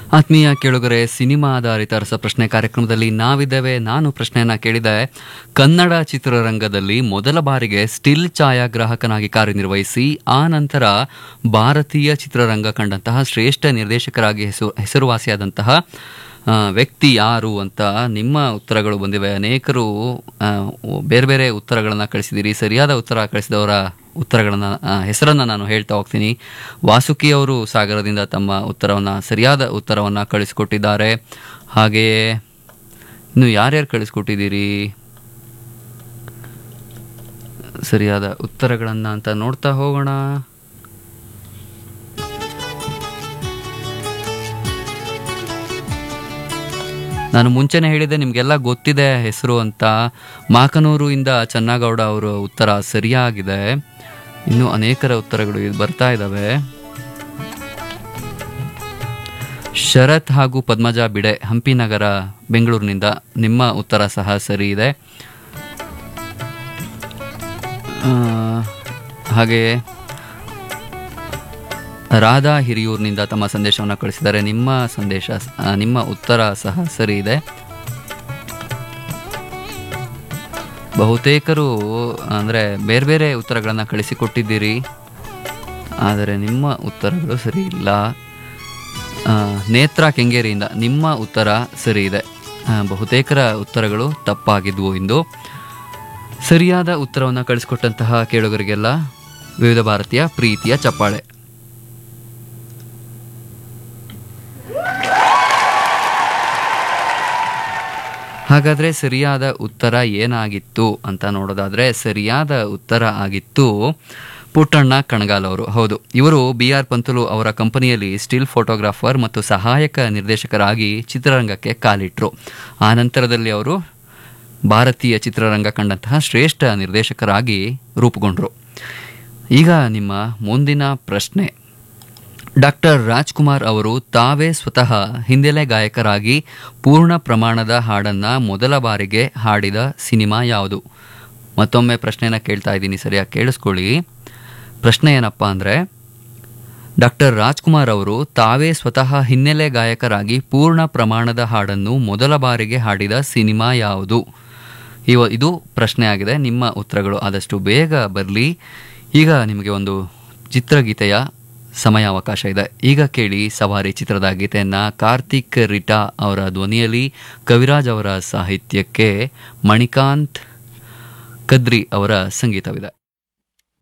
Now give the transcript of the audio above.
ಆತ್ಮೀಯ ಕೇಳುಗರೆ ಸಿನಿಮಾ ಆಧಾರಿತ ರಸಪ್ರಶ್ನೆ ಕಾರ್ಯಕ್ರಮದಲ್ಲಿ ನಾವಿದ್ದೇವೆ ನಾನು ಪ್ರಶ್ನೆಯನ್ನ ಕೇಳಿದೆ ಕನ್ನಡ ಚಿತ್ರರಂಗದಲ್ಲಿ ಮೊದಲ ಬಾರಿಗೆ ಸ್ಟಿಲ್ ಛಾಯಾಗ್ರಾಹಕನಾಗಿ ಕಾರ್ಯನಿರ್ವಹಿಸಿ ಆ ನಂತರ ಭಾರತೀಯ ಚಿತ್ರರಂಗ ಕಂಡಂತಹ ಶ್ರೇಷ್ಠ ನಿರ್ದೇಶಕರಾಗಿ ಹೆಸರು ಹೆಸರುವಾಸಿಯಾದಂತಹ ಆ, ವ್ಯಕ್ತಿ ಯಾರು ಅಂತ ನಿಮ್ಮ ಉತ್ತರಗಳು ಬಂದಿವೆ ಅನೇಕರು ಆ, ಬೇರೆ ಬೇರೆ ಉತ್ತರಗಳನ್ನು ಕಳಿಸಿದ್ದೀರಿ ಸರಿಯಾದ ಉತ್ತರ ಕಳಿಸಿದವರ ಉತ್ತರಗಳನ್ನು ಹೆಸರನ್ನು ನಾನು ಹೇಳ್ತಾ ಹೋಗ್ತೀನಿ ವಾಸುಕಿ ಅವರು ಸಾಗರದಿಂದ ತಮ್ಮ ಉತ್ತರವನ್ನು ಸರಿಯಾದ ಉತ್ತರವನ್ನು ಕಳಿಸಿಕೊಟ್ಟಿದ್ದಾರೆ ಹಾಗೆಯೇ ಇನ್ನು ಯಾರ್ಯಾರು ಕಳಿಸ್ಕೊಟ್ಟಿದ್ದೀರಿ ಸರಿಯಾದ ಉತ್ತರಗಳನ್ನು ಅಂತ ನೋಡ್ತಾ ಹೋಗೋಣ ನಾನು ಮುಂಚೆನೆ ಹೇಳಿದೆ ನಿಮಗೆಲ್ಲ ಗೊತ್ತಿದೆ ಹೆಸರು ಅಂತ ಮಾಕನೂರು ಇಂದ ಚನ್ನಗೌಡ ಅವರ ಉತ್ತರ ಸರಿಯಾಗಿದೆ ಇನ್ನು ಅನೇಕರ ಉತ್ತರಗಳು ಇದು ಬರ್ತಾ ಇದ್ದಾವೆ ಶರತ್ ಹಾಗೂ ಪದ್ಮಜಾ ಬಿಡೆ ಹಂಪಿ ನಗರ ಬೆಂಗಳೂರಿನಿಂದ ನಿಮ್ಮ ಉತ್ತರ ಸಹ ಸರಿ ಇದೆ ಆ, ಹಾಗೆಯೇ ರಾಧಾ ಹಿರಿಯೂರಿನಿಂದ ತಮ್ಮ ಸಂದೇಶವನ್ನು ಕಳಿಸಿದ್ದಾರೆ ನಿಮ್ಮ ಸಂದೇಶ ಆ, ನಿಮ್ಮ ಉತ್ತರ ಸಹ ಸರಿ ಇದೆ ಬಹುತೇಕರು ಅಂದರೆ ಬೇರೆ ಬೇರೆ ಉತ್ತರಗಳನ್ನು ಕಳಿಸಿಕೊಟ್ಟಿದ್ದೀರಿ ಆದರೆ ನಿಮ್ಮ ಉತ್ತರಗಳು ಸರಿ ಇಲ್ಲ ಆ, ನೇತ್ರ ಕೆಂಗೇರಿಯಿಂದ ನಿಮ್ಮ ಉತ್ತರ ಸರಿ ಇದೆ ಆ, ಬಹುತೇಕರ ಉತ್ತರಗಳು ತಪ್ಪಾಗಿದ್ವು ಇಂದು ಸರಿಯಾದ ಉತ್ತರವನ್ನು ಕಳಿಸ್ಕೊಟ್ಟಂತಹ ಕೇಳುಗರಿಗೆಲ್ಲ ವಿವಿಧ ಭಾರತೀಯ ಪ್ರೀತಿಯ ಚಪ್ಪಾಳೆ ಹಾಗಾದ್ರೆ ಸರಿಯಾದ ಉತ್ತರ ಏನಾಗಿತ್ತು ಅಂತ ನೋಡೋದಾದ್ರೆ ಸರಿಯಾದ ಉತ್ತರ ಆಗಿತ್ತು ಪುಟ್ಟಣ್ಣ ಕಣಗಾಲ್ ಅವರು ಹೌದು ಇವರು ಬಿ ಆರ್ ಪಂತಲು ಅವರ ಕಂಪನಿಯಲ್ಲಿ ಸ್ಟಿಲ್ ಫೋಟೋಗ್ರಾಫರ್ ಮತ್ತು ಸಹಾಯಕ ನಿರ್ದೇಶಕರಾಗಿ ಚಿತ್ರರಂಗಕ್ಕೆ ಕಾಲಿಟ್ರು ಆ ನಂತರದಲ್ಲಿ ಅವರು ಭಾರತೀಯ ಚಿತ್ರರಂಗ ಕಂಡಂತಹ ಶ್ರೇಷ್ಠ ನಿರ್ದೇಶಕರಾಗಿ ರೂಪುಗೊಂಡರು ಈಗ ನಿಮ್ಮ ಮುಂದಿನ ಪ್ರಶ್ನೆ ಡಾಕ್ಟರ್ ರಾಜ್ಕುಮಾರ್ ಅವರು ತಾವೇ ಸ್ವತಃ ಹಿನ್ನೆಲೆ ಗಾಯಕರಾಗಿ ಪೂರ್ಣ ಪ್ರಮಾಣದ ಹಾಡನ್ನ ಮೊದಲ ಬಾರಿಗೆ ಹಾಡಿದ ಸಿನಿಮಾ ಯಾವುದು ಮತ್ತೊಮ್ಮೆ ಪ್ರಶ್ನೆನ ಕೇಳ್ತಾ ಇದ್ದೀನಿ ಸರಿಯಾಗಿ ಕೇಳಿಸ್ಕೊಳ್ಳಿ ಪ್ರಶ್ನೆ ಏನಪ್ಪ ಅಂದರೆ ಡಾಕ್ಟರ್ ರಾಜ್ಕುಮಾರ್ ಅವರು ತಾವೇ ಸ್ವತಃ ಹಿನ್ನೆಲೆ ಗಾಯಕರಾಗಿ ಪೂರ್ಣ ಪ್ರಮಾಣದ ಹಾಡನ್ನು ಮೊದಲ ಬಾರಿಗೆ ಹಾಡಿದ ಸಿನಿಮಾ ಯಾವುದು ಇವ ಇದು ಪ್ರಶ್ನೆ ಆಗಿದೆ ನಿಮ್ಮ ಉತ್ತರಗಳು ಆದಷ್ಟು ಬೇಗ ಬರಲಿ ಈಗ ನಿಮಗೆ ಒಂದು ಚಿತ್ರಗೀತೆಯ ಸಮಯಾವಕಾಶ ಇದೆ ಈಗ ಕೇಳಿ ಸವಾರಿ ಚಿತ್ರದ ಗೀತೆಯನ್ನು ಕಾರ್ತಿಕ್ ರಿಟಾ ಅವರ ಧ್ವನಿಯಲ್ಲಿ ಕವಿರಾಜ್ ಅವರ ಸಾಹಿತ್ಯಕ್ಕೆ ಮಣಿಕಾಂತ್ ಕದ್ರಿ ಅವರ ಸಂಗೀತವಿದೆ